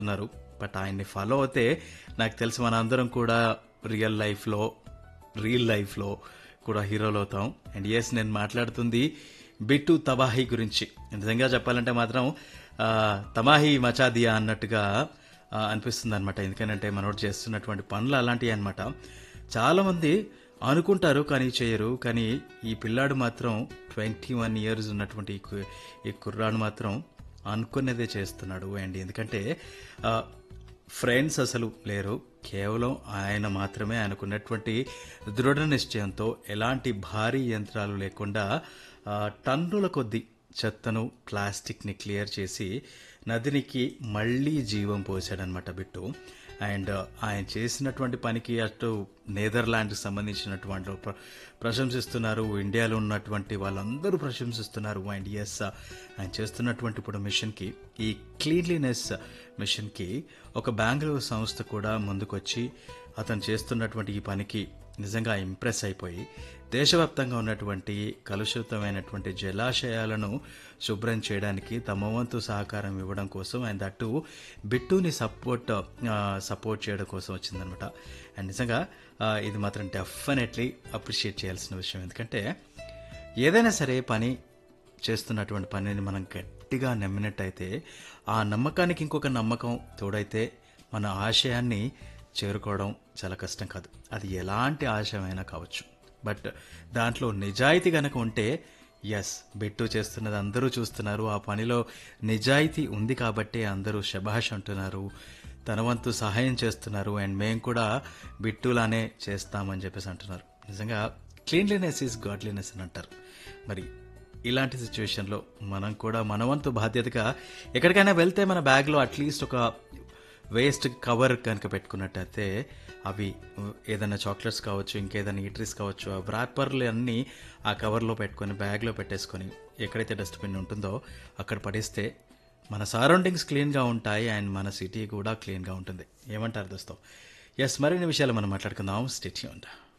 ఉన్నారు బట్ ఆయన్ని ఫాలో అవుతే నాకు తెలిసి మన అందరం కూడా రియల్ లైఫ్లో రియల్ లైఫ్లో కూడా హీరోలు అవుతాం అండ్ ఎస్ నేను మాట్లాడుతుంది బిట్టు తబాహి గురించి నిజంగా చెప్పాలంటే మాత్రం ఆ, తమాహి మచాదియా అన్నట్టుగా అనిపిస్తుంది అనమాట ఎందుకంటే మనోడు చేస్తున్నటువంటి పనులు అలాంటివి అనమాట చాలామంది అనుకుంటారు కానీ చేయరు కానీ ఈ పిల్లాడు మాత్రం ట్వంటీ వన్ ఇయర్స్ ఉన్నటువంటి ఈ కు- ఈ కుర్రాడు మాత్రం అనుకున్నదే చేస్తున్నాడు అండ్ ఎందుకంటే ఫ్రెండ్స్ అసలు లేరు కేవలం ఆయన మాత్రమే ఆయనకున్నటువంటి దృఢ నిశ్చయంతో ఎలాంటి భారీ యంత్రాలు లేకుండా ఆ, టన్నుల కొద్ది చెత్తను ప్లాస్టిక్ని క్లియర్ చేసి నదినికి మళ్ళీ జీవం పోసాడనమాట బిట్టు అండ్ ఆయన చేసినటువంటి పనికి అటు నేదర్లాండ్కి సంబంధించినటువంటి ప్ర- ప్రశంసిస్తున్నారు ఇండియాలో ఉన్నటువంటి వాళ్ళందరూ ప్రశంసిస్తున్నారు అండ్ ఎస్ ఆయన చేస్తున్నటువంటి ఇప్పుడు మిషన్కి ఈ క్లీన్లీనెస్ మిషన్కి ఒక బెంగళూరు సంస్థ కూడా ముందుకొచ్చి అతను చేస్తున్నటువంటి ఈ పనికి నిజంగా ఇంప్రెస్ అయిపోయి దేశవ్యాప్తంగా ఉన్నటువంటి కలుషితమైనటువంటి జలాశయాలను శుభ్రం చేయడానికి తమ వంతు సహకారం ఇవ్వడం కోసం అండ్ దట్టు బిట్టుని సపోర్ట్ సపోర్ట్ చేయడం కోసం వచ్చిందనమాట అండ్ నిజంగా ఆ, ఇది మాత్రం డెఫినెట్లీ అప్రిషియేట్ చేయాల్సిన విషయం ఎందుకంటే ఏదైనా సరే పని చేస్తున్నటువంటి పనిని మనం గట్టిగా నమ్మినట్టయితే ఆ నమ్మకానికి ఇంకొక నమ్మకం తోడైతే మన ఆశయాన్ని చేరుకోవడం చాలా కష్టం కాదు అది ఎలాంటి ఆశయమైనా కావచ్చు బట్ దాంట్లో నిజాయితీ గనక ఉంటే ఎస్ బిట్టు చేస్తున్నది అందరూ చూస్తున్నారు ఆ పనిలో నిజాయితీ ఉంది కాబట్టి అందరూ శభాష్ అంటున్నారు తన వంతు సహాయం చేస్తున్నారు అండ్ మేము కూడా బిట్టులానే చేస్తామని చెప్పేసి అంటున్నారు నిజంగా క్లీన్లీనెస్ ఈజ్ గాడ్లీనెస్ అని అంటారు మరి ఇలాంటి సిచ్యువేషన్లో మనం కూడా మన వంతు బాధ్యతగా ఎక్కడికైనా వెళ్తే మన బ్యాగ్లో అట్లీస్ట్ ఒక వేస్ట్ కవర్ కనుక పెట్టుకున్నట్టయితే అవి ఏదైనా చాక్లెట్స్ కావచ్చు ఇంకేదైనా ఈటరీస్ కావచ్చు ఆ వ్రాపర్లు అన్నీ ఆ కవర్లో పెట్టుకొని బ్యాగ్లో పెట్టేసుకొని ఎక్కడైతే డస్ట్బిన్ ఉంటుందో అక్కడ పడేస్తే మన సరౌండింగ్స్ క్లీన్గా ఉంటాయి అండ్ మన సిటీ కూడా క్లీన్గా ఉంటుంది ఏమంటారు దోస్తో ఎస్ మరిన్ని విషయాలు మనం మాట్లాడుకుందాం స్టేట్ ఉంటా